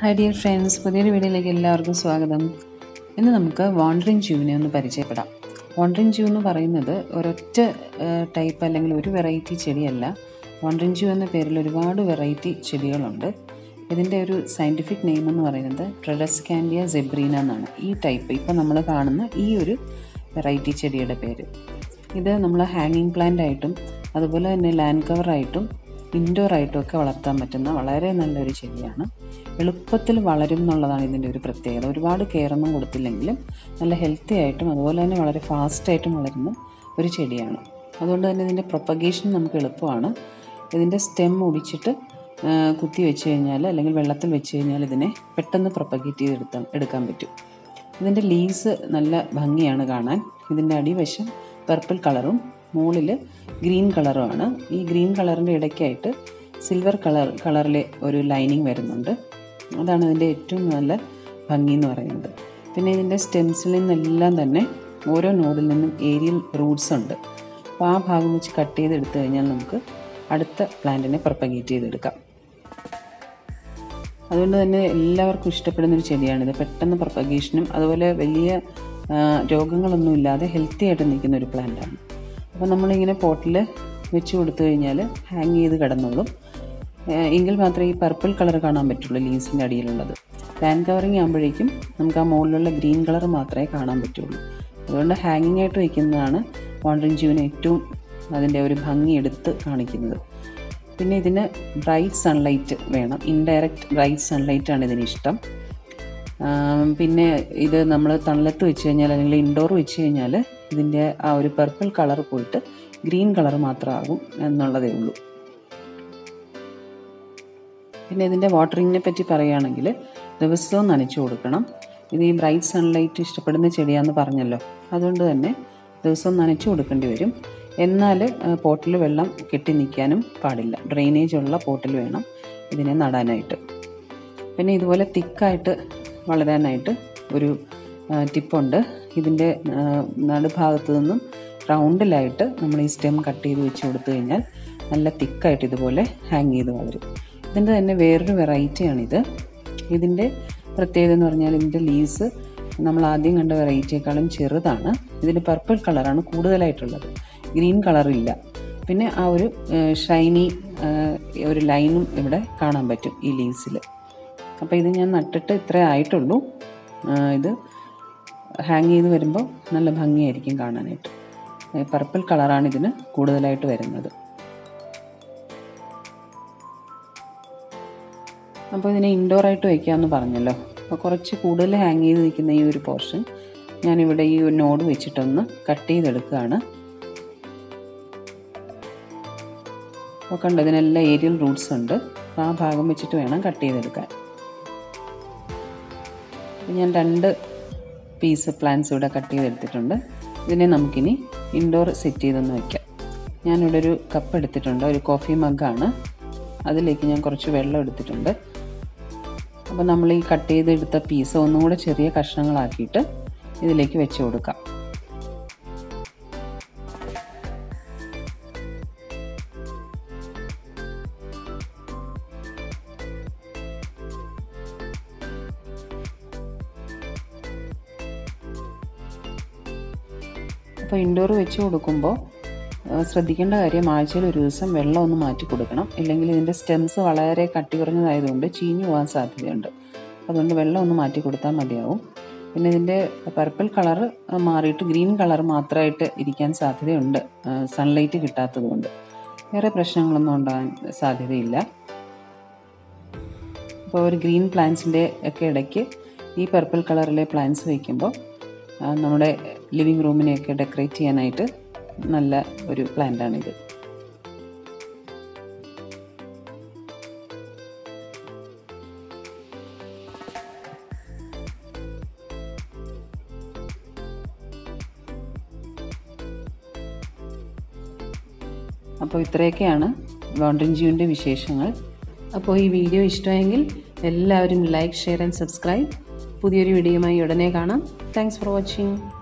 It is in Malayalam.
ഹായ് ഡിയർ ഫ്രണ്ട്സ് പുതിയൊരു വീഡിയോയിലേക്ക് എല്ലാവർക്കും സ്വാഗതം ഇന്ന് നമുക്ക് വാണ്ടറിങ് ജ്യൂവിനെ ഒന്ന് പരിചയപ്പെടാം വാണ്ടറിങ് ജ്യൂ എന്ന് പറയുന്നത് ഒരൊറ്റ ടൈപ്പ് അല്ലെങ്കിൽ ഒരു വെറൈറ്റി ചെടിയല്ല വാണ്ടറിങ് ജ്യൂ എന്ന പേരിൽ ഒരുപാട് വെറൈറ്റി ചെടികളുണ്ട് ഇതിൻ്റെ ഒരു സയൻറ്റിഫിക് നെയിം എന്ന് പറയുന്നത് ട്രെഡസ്കാൻഡിയ സെബ്രീന എന്നാണ് ഈ ടൈപ്പ് ഇപ്പോൾ നമ്മൾ കാണുന്ന ഈ ഒരു വെറൈറ്റി ചെടിയുടെ പേര് ഇത് നമ്മൾ ഹാങ്ങിങ് പ്ലാന്റ് ആയിട്ടും അതുപോലെ തന്നെ ലാൻഡ് കവറായിട്ടും ഇൻഡോർ ആയിട്ടും ഒക്കെ വളർത്താൻ പറ്റുന്ന വളരെ നല്ലൊരു ചെടിയാണ് എളുപ്പത്തിൽ വളരും എന്നുള്ളതാണ് ഇതിൻ്റെ ഒരു പ്രത്യേകത ഒരുപാട് കെയറൊന്നും കൊടുത്തില്ലെങ്കിലും നല്ല ഹെൽത്തി ആയിട്ടും അതുപോലെ തന്നെ വളരെ ഫാസ്റ്റായിട്ടും വളരുന്ന ഒരു ചെടിയാണ് അതുകൊണ്ട് തന്നെ ഇതിൻ്റെ പ്രൊപ്പഗേഷൻ നമുക്ക് എളുപ്പമാണ് ഇതിൻ്റെ സ്റ്റെം ഒടിച്ചിട്ട് ആ, കുത്തി വെച്ച് കഴിഞ്ഞാൽ അല്ലെങ്കിൽ വെള്ളത്തിൽ വെച്ച് കഴിഞ്ഞാൽ ഇതിനെ പെട്ടെന്ന് പ്രൊപ്പഗേറ്റ് ചെയ്തെടുത്താൻ എടുക്കാൻ പറ്റും ഇതിൻ്റെ ലീവ്സ് നല്ല ഭംഗിയാണ് കാണാൻ ഇതിൻ്റെ അടിവശം പർപ്പിൾ കളറും മുകളിൽ ഗ്രീൻ കളറുമാണ് ഈ ഗ്രീൻ കളറിൻ്റെ ഇടയ്ക്കായിട്ട് സിൽവർ കളർ കളറിലെ ഒരു ലൈനിങ് വരുന്നുണ്ട് അതാണ് ഇതിൻ്റെ ഏറ്റവും നല്ല ഭംഗി എന്ന് പറയുന്നത് പിന്നെ ഇതിൻ്റെ സ്റ്റെംസിൽ നിന്നെല്ലാം തന്നെ ഓരോ നോഡിൽ നിന്നും ഏരിയൽ റൂട്ട്സ് ഉണ്ട് അപ്പോൾ ആ ഭാഗം വെച്ച് കട്ട് ചെയ്ത് എടുത്തു കഴിഞ്ഞാൽ നമുക്ക് അടുത്ത പ്ലാന്റിനെ പ്രൊപ്പഗേറ്റ് ചെയ്തെടുക്കാം അതുകൊണ്ട് തന്നെ എല്ലാവർക്കും ഇഷ്ടപ്പെടുന്ന ഒരു ചെടിയാണിത് പെട്ടെന്ന് പ്രൊപ്പഗേഷനും അതുപോലെ വലിയ ആ, രോഗങ്ങളൊന്നും ഇല്ലാതെ ഹെൽത്തി ആയിട്ട് നിൽക്കുന്ന ഒരു പ്ലാന്റാണ് അപ്പോൾ നമ്മളിങ്ങനെ പോട്ടിൽ വെച്ച് കൊടുത്തു കഴിഞ്ഞാൽ ഹാങ് ചെയ്ത് കിടന്നോളും ആ, എങ്കിൽ മാത്രമേ ഈ പർപ്പിൾ കളർ കാണാൻ പറ്റുള്ളൂ ലീവ്സിൻ്റെ അടിയിലുള്ളത് ലാൻഡ് കവറിങ് ആകുമ്പോഴേക്കും നമുക്ക് ആ മുകളിലുള്ള ഗ്രീൻ കളർ മാത്രമേ കാണാൻ പറ്റുള്ളൂ അതുകൊണ്ട് ഹാങ്ങിങ് ആയിട്ട് വയ്ക്കുന്നതാണ് വാണ്ടറിങ് ജീവന് ഏറ്റവും അതിൻ്റെ ഒരു ഭംഗി എടുത്ത് കാണിക്കുന്നത് പിന്നെ ഇതിന് ബ്രൈറ്റ് സൺലൈറ്റ് വേണം ഇൻഡയറക്റ്റ് ബ്രൈറ്റ് സൺലൈറ്റ് ആണ് ഇതിന് ഇഷ്ടം ആം, പിന്നെ ഇത് നമ്മൾ തണലത്ത് വെച്ച് കഴിഞ്ഞാൽ അല്ലെങ്കിൽ ഇൻഡോർ വെച്ച് കഴിഞ്ഞാൽ ഇതിൻ്റെ ആ ഒരു പർപ്പിൾ കളർ പോയിട്ട് ഗ്രീൻ കളർ മാത്രമാകും എന്നുള്ളതേ ഉള്ളൂ പിന്നെ ഇതിൻ്റെ വാട്ടറിങ്ങിനെ പറ്റി പറയുകയാണെങ്കിൽ ദിവസവും നനച്ചു കൊടുക്കണം ഇത് ഈ ബ്രൈറ്റ് സൺലൈറ്റ് ഇഷ്ടപ്പെടുന്ന ചെടിയാന്ന് പറഞ്ഞല്ലോ അതുകൊണ്ട് തന്നെ ദിവസവും നനച്ചു കൊടുക്കേണ്ടി വരും എന്നാൽ പോട്ടിൽ വെള്ളം കെട്ടി നിൽക്കാനും പാടില്ല ഡ്രെയിനേജ് ഉള്ള പോട്ടിൽ വേണം ഇതിനെ നടാനായിട്ട് പിന്നെ ഇതുപോലെ തിക്കായിട്ട് വളരാനായിട്ട് ഒരു ടിപ്പുണ്ട് ഇതിൻ്റെ ആ, നടുഭാഗത്ത് നിന്നും റൗണ്ടിലായിട്ട് നമ്മൾ ഈ സ്റ്റെം കട്ട് ചെയ്ത് വെച്ച് കൊടുത്തു കഴിഞ്ഞാൽ നല്ല തിക്കായിട്ട് ഇതുപോലെ ഹാങ് ചെയ്ത് വളരും ഇതിൻ്റെ തന്നെ വേറൊരു വെറൈറ്റിയാണിത് ഇതിൻ്റെ പ്രത്യേകത എന്ന് പറഞ്ഞാൽ ഇതിൻ്റെ ലീവ്സ് നമ്മൾ ആദ്യം കണ്ട വെറൈറ്റിയേക്കാളും ചെറുതാണ് ഇതിന് പർപ്പിൾ കളറാണ് കൂടുതലായിട്ടുള്ളത് ഗ്രീൻ കളറില്ല പിന്നെ ആ ഒരു ഷൈനി ഒരു ലൈനും ഇവിടെ കാണാൻ പറ്റും ഈ ലീവ്സിൽ അപ്പോൾ ഇത് ഞാൻ നട്ടിട്ട് ഇത്രേ ആയിട്ടുള്ളൂ ആ, ഇത് ഹാങ് ചെയ്ത് വരുമ്പോൾ നല്ല ഭംഗിയായിരിക്കും കാണാനായിട്ട് പർപ്പിൾ കളറാണ് ഇതിന് കൂടുതലായിട്ട് വരുന്നത് അപ്പോൾ ഇതിനെ ഇൻഡോർ ആയിട്ട് വയ്ക്കാമെന്ന് പറഞ്ഞല്ലോ അപ്പോൾ കുറച്ച് കൂടുതൽ ഹാങ് ചെയ്ത് നിൽക്കുന്ന ഈ ഒരു പോർഷൻ ഞാനിവിടെ ഈ ഒരു നോഡ് വെച്ചിട്ടൊന്ന് കട്ട് ചെയ്തെടുക്കുകയാണ് അപ്പോൾ കണ്ടോ ഇതിനെല്ലാം ഏരിയൽ റൂട്ട്സ് ഉണ്ട് അപ്പോൾ ആ ഭാഗം വെച്ചിട്ട് വേണം കട്ട് ചെയ്തെടുക്കാൻ അപ്പോൾ ഞാൻ രണ്ട് പീസ് പ്ലാന്റ്സ് ഇവിടെ കട്ട് ചെയ്തെടുത്തിട്ടുണ്ട് ഇതിനെ നമുക്കിനി ഇൻഡോർ സെറ്റ് ചെയ്തൊന്ന് വയ്ക്കാം ഞാനിവിടെ ഒരു കപ്പ് എടുത്തിട്ടുണ്ട് ഒരു കോഫി മഗ്ഗാണ് അതിലേക്ക് ഞാൻ കുറച്ച് വെള്ളം എടുത്തിട്ടുണ്ട് അപ്പോൾ നമ്മൾ ഈ കട്ട് ചെയ്തെടുത്ത പീസ് ഒന്നും കൂടെ ചെറിയ കഷ്ണങ്ങളാക്കിയിട്ട് ഇതിലേക്ക് വെച്ച് കൊടുക്കാം അപ്പോൾ ഇൻഡോർ വെച്ച് കൊടുക്കുമ്പോൾ ആ, ശ്രദ്ധിക്കേണ്ട കാര്യം ആഴ്ചയിൽ ഒരു ദിവസം വെള്ളം ഒന്ന് മാറ്റി കൊടുക്കണം ഇല്ലെങ്കിൽ ഇതിൻ്റെ സ്റ്റെംസ് വളരെ കട്ടി കുറഞ്ഞതായതുകൊണ്ട് ചീഞ്ഞു പോകാൻ സാധ്യതയുണ്ട് അതുകൊണ്ട് വെള്ളം ഒന്ന് മാറ്റി കൊടുത്താൽ മതിയാവും പിന്നെ ഇതിൻ്റെ പർപ്പിൾ കളർ മാറിയിട്ട് ഗ്രീൻ കളർ മാത്രമായിട്ട് ഇരിക്കാൻ സാധ്യതയുണ്ട് സൺലൈറ്റ് കിട്ടാത്തത് കൊണ്ട് വേറെ പ്രശ്നങ്ങളൊന്നും ഉണ്ടാകാൻ സാധ്യതയില്ല അപ്പോൾ ഒരു ഗ്രീൻ പ്ലാന്റ്സിൻ്റെ ഒക്കെ ഇടയ്ക്ക് ഈ പർപ്പിൾ കളറിലെ പ്ലാന്റ്സ് വയ്ക്കുമ്പോൾ ആ, നമ്മുടെ ലിവിങ് റൂമിനെയൊക്കെ ഡെക്കറേറ്റ് ചെയ്യാനായിട്ട് നല്ല ഒരു പ്ലാന്റാണിത് അപ്പോൾ ഇത്രയൊക്കെയാണ് ലോണ്ടറിങ് ജ്യൂവിൻ്റെ വിശേഷങ്ങൾ അപ്പോൾ ഈ വീഡിയോ ഇഷ്ടമായെങ്കിൽ എല്ലാവരും ലൈക്ക് ഷെയർ ആൻഡ് സബ്സ്ക്രൈബ് പുതിയൊരു വീഡിയോയുമായി ഉടനെ കാണാം താങ്ക്സ് ഫോർ വാച്ചിങ്